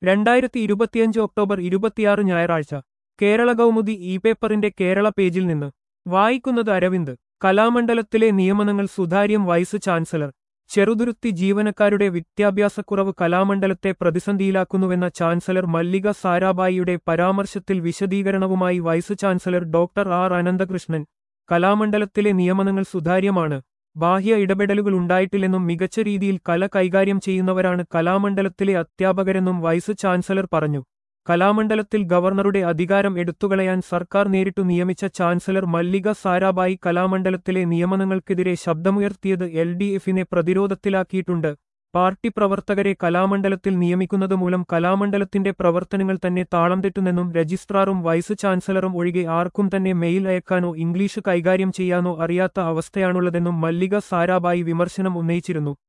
രണ്ടായിരത്തി ഇരുപത്തിയഞ്ച് ഒക്ടോബർ ഇരുപത്തിയാറ് ഞായറാഴ്ച കേരള കൗമുദി ഇ പേപ്പറിന്റെ കേരള പേജിൽ നിന്ന് വായിക്കുന്നത് അരവിന്ദ് കലാമണ്ഡലത്തിലെ നിയമനങ്ങൾ സുതാര്യം വൈസ് ചാൻസലർ ചെറുതുരുത്തി ജീവനക്കാരുടെ വിദ്യാഭ്യാസക്കുറവ് കലാമണ്ഡലത്തെ പ്രതിസന്ധിയിലാക്കുന്നുവെന്ന ചാൻസലർ മല്ലിക സാരാഭായിയുടെ പരാമർശത്തിൽ വിശദീകരണവുമായി vice chancellor doctor R Ananthakrishnan കലാമണ്ഡലത്തിലെ നിയമനങ്ങൾ സുതാര്യമാണ് ബാഹ്യ ഇടപെടലുകൾ ഉണ്ടായിട്ടില്ലെന്നും മികച്ച രീതിയിൽ കല കൈകാര്യം ചെയ്യുന്നവരാണ് കലാമണ്ഡലത്തിലെ അധ്യാപകരെന്നും വൈസ് ചാൻസലർ പറഞ്ഞു കലാമണ്ഡലത്തിൽ ഗവർണറുടെ അധികാരം എടുത്തുകളയാൻ സർക്കാർ നേരിട്ടു നിയമിച്ച ചാൻസലർ മല്ലിക സാരാഭായി കലാമണ്ഡലത്തിലെ നിയമനങ്ങൾക്കെതിരെ ശബ്ദമുയർത്തിയത് എൽ ഡി എഫിനെ പ്രതിരോധത്തിലാക്കിയിട്ടുണ്ട് പാർട്ടി പ്രവർത്തകരെ കലാമണ്ഡലത്തിൽ നിയമിക്കുന്നത് മൂലം കലാമണ്ഡലത്തിന്റെ പ്രവർത്തനങ്ങൾ തന്നെ താളം തെറ്റുന്നെന്നും രജിസ്ട്രാറും വൈസ് ചാൻസലറും ഒഴികെ ആർക്കും തന്നെ മെയിൽ അയക്കാനോ ഇംഗ്ലീഷ് കൈകാര്യം ചെയ്യാനോ അറിയാത്ത അവസ്ഥയാണുള്ളതെന്നും മല്ലിക സാരാഭായി വിമർശനം ഉന്നയിച്ചിരുന്നു